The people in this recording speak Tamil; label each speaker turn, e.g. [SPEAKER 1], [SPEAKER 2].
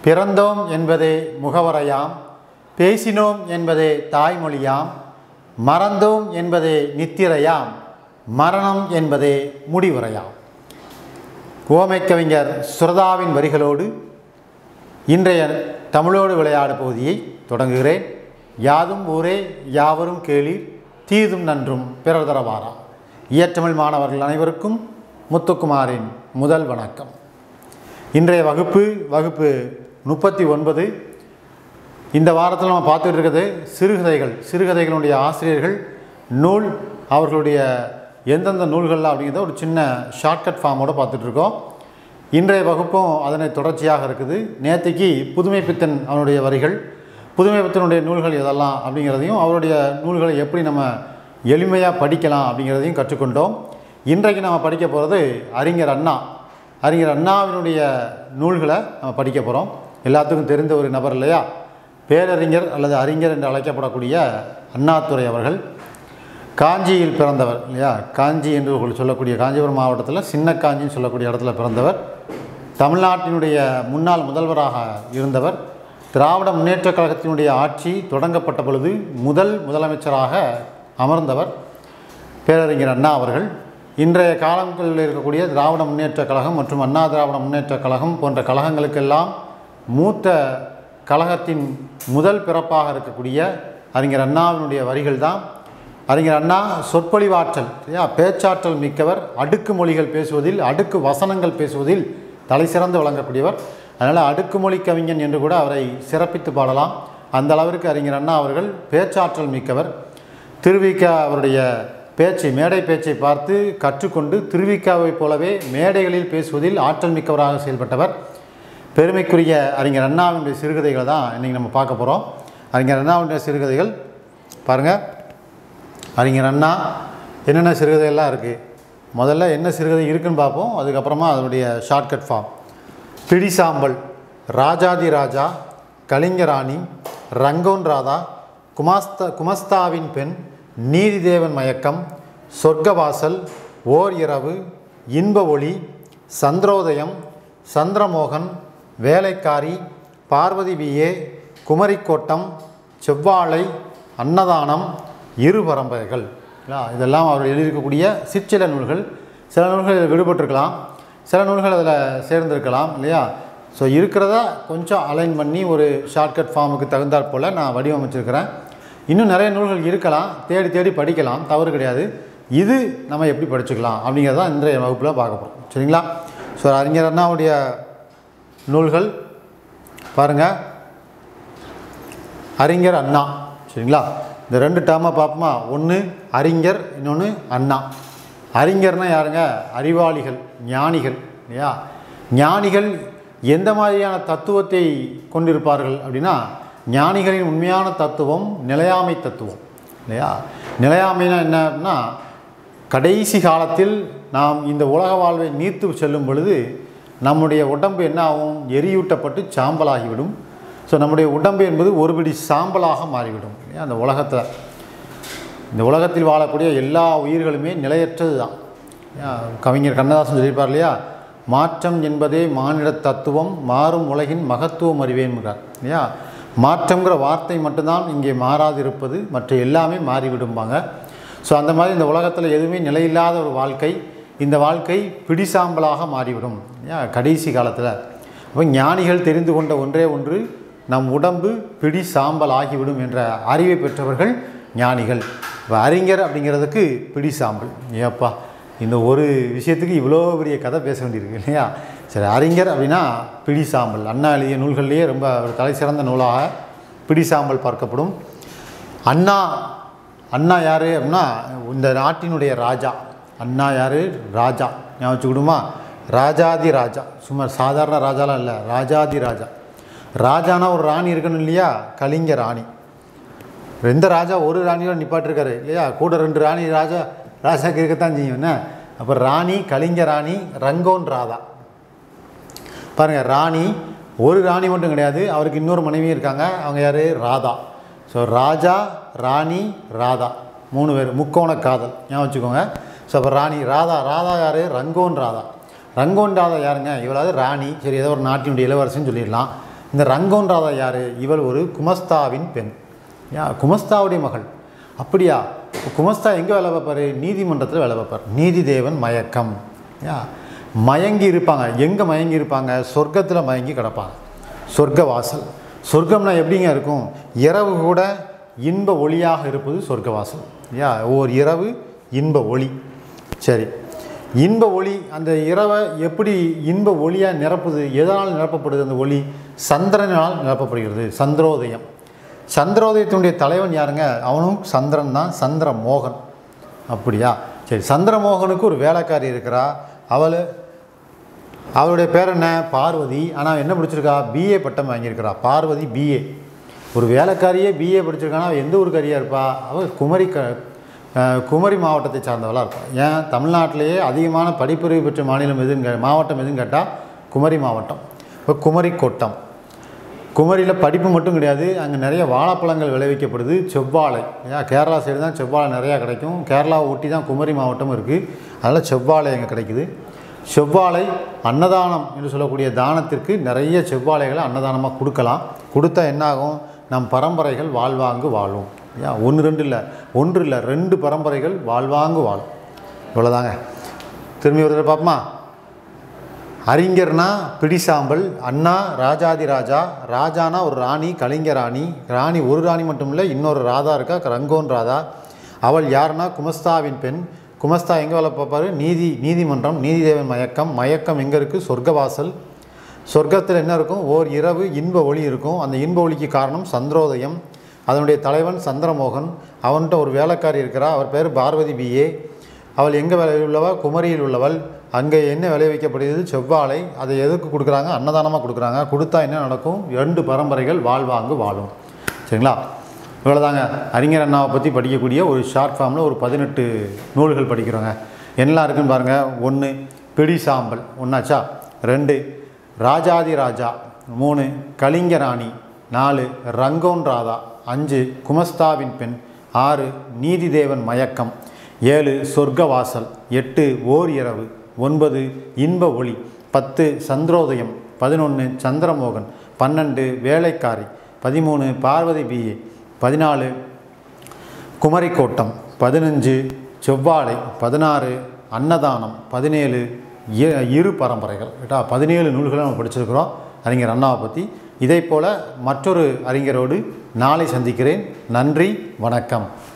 [SPEAKER 1] பிறந்தோம் என்பதே முகவரையாம் பேசினோம் என்பதே தாய்மொழியாம் மறந்தோம் என்பதே நித்திரையாம் மரணம் என்பதே முடிவுரையாம் ஓமை கவிஞர் சுரதாவின் வரிகளோடு இன்றைய தமிழோடு விளையாடு பகுதியை தொடங்குகிறேன் யாதும் ஊரே யாவரும் கேளீர் தீதும் நன்றும் பிறர் தரவாரா இயற்றமிழ் மாணவர்கள் அனைவருக்கும் முத்துக்குமாரின் முதல் வணக்கம் இன்றைய வகுப்பு வகுப்பு முப்பத்தி ஒன்பது இந்த வாரத்தில் நம்ம பார்த்துட்டு இருக்கிறது சிறுகதைகள் சிறுகதைகளுடைய ஆசிரியர்கள் நூல் அவர்களுடைய எந்தெந்த நூல்கள் அப்படிங்கிறத ஒரு சின்ன ஷார்ட்கட் ஃபார்மோடு பார்த்துட்ருக்கோம் இன்றைய வகுப்பும் அதனை தொடர்ச்சியாக இருக்குது நேற்றுக்கு புதுமை பித்தன் அவனுடைய வரிகள் புதுமை பித்தனுடைய நூல்கள் எதெல்லாம் அப்படிங்கிறதையும் அவருடைய நூல்களை எப்படி நம்ம எளிமையாக படிக்கலாம் அப்படிங்கிறதையும் கற்றுக்கொண்டோம் இன்றைக்கு நம்ம படிக்க போகிறது அறிஞர் அண்ணா அறிஞர் அண்ணாவினுடைய நூல்களை நம்ம படிக்க போகிறோம் எல்லாத்துக்கும் தெரிந்த ஒரு நபர் இல்லையா பேரறிஞர் அல்லது அறிஞர் என்று அழைக்கப்படக்கூடிய அண்ணாதுரை அவர்கள் காஞ்சியில் பிறந்தவர் இல்லையா காஞ்சி என்று சொல்லக்கூடிய காஞ்சிபுரம் மாவட்டத்தில் சின்ன காஞ்சின்னு சொல்லக்கூடிய இடத்துல பிறந்தவர் தமிழ்நாட்டினுடைய முன்னாள் முதல்வராக இருந்தவர் திராவிட முன்னேற்றக் கழகத்தினுடைய ஆட்சி தொடங்கப்பட்ட பொழுது முதல் முதலமைச்சராக அமர்ந்தவர் பேரறிஞர் அண்ணா அவர்கள் இன்றைய காலங்களில் இருக்கக்கூடிய திராவிட முன்னேற்றக் கழகம் மற்றும் அண்ணா திராவிட முன்னேற்றக் கழகம் போன்ற கழகங்களுக்கெல்லாம் மூத்த கழகத்தின் முதல் பிறப்பாக இருக்கக்கூடிய அறிஞர் அண்ணாவினுடைய வரிகள் தான் அறிஞர் அண்ணா சொற்பொழிவாற்றல் சரியா பேச்சாற்றல் மிக்கவர் அடுக்கு மொழிகள் பேசுவதில் அடுக்கு வசனங்கள் பேசுவதில் தலை சிறந்து விளங்கக்கூடியவர் அதனால் அடுக்குமொழி கவிஞன் என்று கூட அவரை சிறப்பித்து பாடலாம் அந்த அளவிற்கு அறிஞர் அண்ணா அவர்கள் பேச்சாற்றல் மிக்கவர் திருவிக அவருடைய பேச்சை மேடை பேச்சை பார்த்து கற்றுக்கொண்டு திருவிக்காவைப் போலவே மேடைகளில் பேசுவதில் ஆற்றல் மிக்கவராக செயல்பட்டவர் பெருமைக்குரிய அறிஞர் அண்ணாவினுடைய சிறுகதைகளை தான் இன்றைக்கி நம்ம பார்க்க போகிறோம் அறிஞர் அண்ணாவினுடைய சிறுகதைகள் பாருங்கள் அறிஞர் அண்ணா என்னென்ன சிறுகதையெல்லாம் இருக்குது முதல்ல என்ன சிறுகதை இருக்குன்னு பார்ப்போம் அதுக்கப்புறமா அதனுடைய ஷார்ட்கட் ஃபார்ம் பிடிசாம்பல் ராஜாதி ராஜா கலிங்கராணி ரங்கோன் ராதா குமாஸ்தா குமஸ்தாவின் பெண் நீதிதேவன் மயக்கம் சொர்க்கவாசல் ஓர் இரவு இன்ப ஒளி சந்திரோதயம் சந்திரமோகன் வேலைக்காரி பார்வதி விஏ குமரிக்கோட்டம் செவ்வாழை அன்னதானம் இரு பரம்பரைகள் இல்லையா? இதெல்லாம் அவர் எழுதியிருக்கக்கூடிய சிற்சில நூல்கள் சில நூல்கள் இதில் விடுபட்டிருக்கலாம் சில நூல்கள் அதில் சேர்ந்திருக்கலாம் இல்லையா ஸோ இருக்கிறத கொஞ்சம் அலைன் பண்ணி ஒரு ஷார்ட்கட் ஃபார்முக்கு தகுந்தாற் போல் நான் வடிவமைச்சிருக்கிறேன் இன்னும் நிறைய நூல்கள் இருக்கலாம் தேடி தேடி படிக்கலாம் தவறு கிடையாது இது நம்ம எப்படி படிச்சுக்கலாம் அப்படிங்கிறத தான் இன்றைய வகுப்பில் பார்க்க போகிறோம் சரிங்களா ஸோ அறிஞர் அண்ணாவுடைய நூல்கள் பாருங்கள் அறிஞர் அண்ணா சரிங்களா இந்த ரெண்டு டேர்மை பார்ப்போமா ஒன்று அறிஞர் இன்னொன்று அண்ணா அறிஞர்னா யாருங்க அறிவாளிகள் ஞானிகள் இல்லையா ஞானிகள் எந்த மாதிரியான தத்துவத்தை கொண்டிருப்பார்கள் அப்படின்னா ஞானிகளின் உண்மையான தத்துவம் நிலையாமை தத்துவம் இல்லையா நிலையாமைனா என்ன அப்படின்னா கடைசி காலத்தில் நாம் இந்த உலக வாழ்வை நீர்த்து செல்லும் பொழுது நம்முடைய உடம்பு என்ன ஆகும் எரியூட்டப்பட்டு சாம்பலாகிவிடும் ஸோ நம்முடைய உடம்பு என்பது ஒருபடி சாம்பலாக மாறிவிடும் இல்லையா? அந்த உலகத்தில் இந்த உலகத்தில் வாழக்கூடிய எல்லா உயிர்களுமே நிலையற்றது தான் இல்லையா? கவிஞர் கண்ணதாசன் சொல்லியிருப்பார் இல்லையா மாற்றம் என்பதே மானிட தத்துவம் மாறும் உலகின் மகத்துவம் அறிவேன்கிறார் இல்லையா மாற்றங்கிற வார்த்தை மட்டும்தான் இங்கே மாறாதிருப்பது மற்ற எல்லாமே மாறிவிடும்பாங்க ஸோ அந்த மாதிரி இந்த உலகத்தில் எதுவுமே நிலையில்லாத ஒரு வாழ்க்கை இந்த வாழ்க்கை பிடிசாம்பலாக மாறிவிடும் இல்லையா கடைசி காலத்தில் அப்போ ஞானிகள் தெரிந்து கொண்ட ஒன்றே ஒன்று நம் உடம்பு பிடி சாம்பல் ஆகிவிடும் என்ற அறிவை பெற்றவர்கள் ஞானிகள் இப்போ அறிஞர் அப்படிங்கிறதுக்கு பிடி சாம்பல் ஏப்பா இந்த ஒரு விஷயத்துக்கு இவ்வளோ பெரிய கதை பேச வேண்டியிருக்கு இல்லையா சரி அறிஞர் அப்படின்னா பிடி சாம்பல் அண்ணா எழுதிய நூல்கள்லேயே ரொம்ப ஒரு தலை சிறந்த நூலாக பிடி சாம்பல் பார்க்கப்படும் அண்ணா அண்ணா யார் அப்படின்னா இந்த நாட்டினுடைய ராஜா அண்ணா யார் ராஜா ஞாபகம் வச்சுக்கிடுமா ராஜாதி ராஜா சும்மா சாதாரண ராஜாலாம் இல்லை ராஜாதி ராஜா ராஜானா ஒரு ராணி இருக்கணும் இல்லையா கலிங்க ராணி எந்த ராஜா ஒரு ராணியோட நிப்பாட்டிருக்காரு இல்லையா கூட ரெண்டு ராணி ராஜா ராஜாக்கு இருக்கத்தான் செய்யும் என்ன அப்போ ராணி கலிங்க ராணி ரங்கோன் ராதா பாருங்கள் ராணி ஒரு ராணி மட்டும் கிடையாது அவருக்கு இன்னொரு மனைவி இருக்காங்க அவங்க யார் ராதா ஸோ ராஜா ராணி ராதா மூணு பேர் முக்கோண காதல் ஞாபகம் வச்சுக்கோங்க ஸோ அப்போ ராணி ராதா ராதா யார் ரங்கோன் ராதா ரங்கோன் ராதா யாருங்க இவளாவது ராணி சரி ஏதோ ஒரு நாட்டினுடைய இளவரசின்னு சொல்லிடலாம் இந்த ரங்கோன் ராதா யார் இவள் ஒரு குமஸ்தாவின் பெண் யா குமஸ்தாவுடைய மகள் அப்படியா இப்ப குமஸ்தா எங்கே வேலை பார்ப்பார் நீதிமன்றத்தில் வேலை பார்ப்பார் நீதி தேவன் மயக்கம் யா மயங்கி இருப்பாங்க எங்கே மயங்கி இருப்பாங்க சொர்க்கத்தில் மயங்கி கிடப்பாங்க சொர்க்க வாசல் சொர்க்கம்னா எப்படிங்க இருக்கும் இரவு கூட இன்ப ஒளியாக இருப்பது சொர்க்க வாசல் யா ஓர் இரவு இன்ப ஒளி சரி இன்ப ஒளி அந்த இரவை எப்படி இன்ப ஒளியாக நிரப்புது எதனால் நிரப்பப்படுது அந்த ஒளி சந்திரனால் நிரப்பப்படுகிறது சந்திரோதயம் சந்திரோதயத்தினுடைய தலைவன் யாருங்க அவனும் சந்திரன் தான் சந்திர மோகன் அப்படியா சரி சந்திரமோகனுக்கு ஒரு வேலைக்காரி இருக்கிறா அவள் அவளுடைய பேர் என்ன பார்வதி ஆனால் என்ன படிச்சிருக்கா பிஏ பட்டம் வாங்கியிருக்கிறா பார்வதி பிஏ ஒரு வேலைக்காரியே பிஏ படிச்சிருக்கானா அவள் எந்த ஊருக்காரியாக இருப்பா அவள் குமரி க அஹ், குமரி மாவட்டத்தை சார்ந்தவளாக இருப்பாள் ஏன் தமிழ்நாட்டிலேயே அதிகமான படிப்பறிவு பெற்ற மாநிலம் எதுன்னு கே- மாவட்டம் எதுன்னு கேட்டால் குமரி மாவட்டம் இப்போ குமரி கோட்டம் குமரியில் படிப்பு மட்டும் கிடையாது அங்கே நிறைய வாழைப்பழங்கள் விளைவிக்கப்படுது செவ்வாழை ஏன் கேரளா சைடு தான் செவ்வாழை நிறையா கிடைக்கும் கேரளாவை ஒட்டி தான் குமரி மாவட்டமும் இருக்குது அதனால் செவ்வாழை அங்கே கிடைக்குது செவ்வாழை அன்னதானம் என்று சொல்லக்கூடிய தானத்திற்கு நிறைய செவ்வாழைகளை அன்னதானமாக கொடுக்கலாம் கொடுத்தா என்னாகும் நம் பரம்பரைகள் வாழ்வாங்கு வாழும் ஏன் ஒன்று ரெண்டு இல்லை ஒன்று இல்லை ரெண்டு பரம்பரைகள் வாழ்வாங்கு வாழும் இவ்வளோதாங்க திரும்பி ஒரு தடவை பார்ப்போமா அறிஞர்னா பிடிசாம்பல் அண்ணா ராஜாதி ராஜா ராஜானா ஒரு ராணி கலிங்க ராணி ராணி ஒரு ராணி மட்டும் இல்லை இன்னொரு ராதா இருக்கா ரங்கோன் ராதா அவள் யாருன்னா குமஸ்தாவின் பெண் குமஸ்தா எங்கே வேலை பார்ப்பாரு நீதி நீதிமன்றம் நீதிதேவன் மயக்கம் மயக்கம் எங்கே இருக்குது சொர்க்கவாசல் சொர்க்கத்தில் என்ன இருக்கும் ஓர் இரவு இன்ப ஒளி இருக்கும் அந்த இன்ப ஒளிக்கு காரணம் சந்திரோதயம் அதனுடைய தலைவன் சந்திரமோகன் அவன்கிட்ட ஒரு வேலைக்காரி இருக்கிறா அவர் பேர் பார்வதி பிஏ அவள் எங்கே விளை உள்ளவள் குமரியில் உள்ளவள் அங்கே என்ன விளைவிக்கப்படுகிறது செவ்வாழை அதை எதுக்கு கொடுக்குறாங்க அன்னதானமாக கொடுக்குறாங்க கொடுத்தா என்ன நடக்கும் ரெண்டு பரம்பரைகள் வாழ்வாங்கு வாழும் சரிங்களா இவ்வளோதாங்க அறிஞர் அண்ணாவை பற்றி படிக்கக்கூடிய ஒரு ஷார்ட் ஃபார்மில் ஒரு பதினெட்டு நூல்கள் படிக்கிறோங்க என்னலாம் இருக்குன்னு பாருங்கள் ஒன்று பிடி சாம்பல் ஒன்றாச்சா ரெண்டு ராஜாதி ராஜா மூணு கலிங்க ராணி நாலு ரங்கோன் ராதா அஞ்சு குமஸ்தாவின் பெண் ஆறு நீதிதேவன் மயக்கம் ஏழு சொர்க்கவாசல் எட்டு ஓர் இரவு ஒன்பது இன்ப ஒளி பத்து சந்திரோதயம் பதினொன்று சந்திரமோகன் பன்னெண்டு வேலைக்காரி பதிமூணு பார்வதி பிஏ பதினாலு குமரிக்கோட்டம் பதினஞ்சு செவ்வாழை பதினாறு அன்னதானம் பதினேழு இ- இரு பரம்பரைகள் ரைட்டா பதினேழு நூல்களை நம்ம படிச்சிருக்கிறோம் அறிஞர் அண்ணாவை பற்றி இதே போல் மற்றொரு அறிஞரோடு நாளை சந்திக்கிறேன் நன்றி வணக்கம்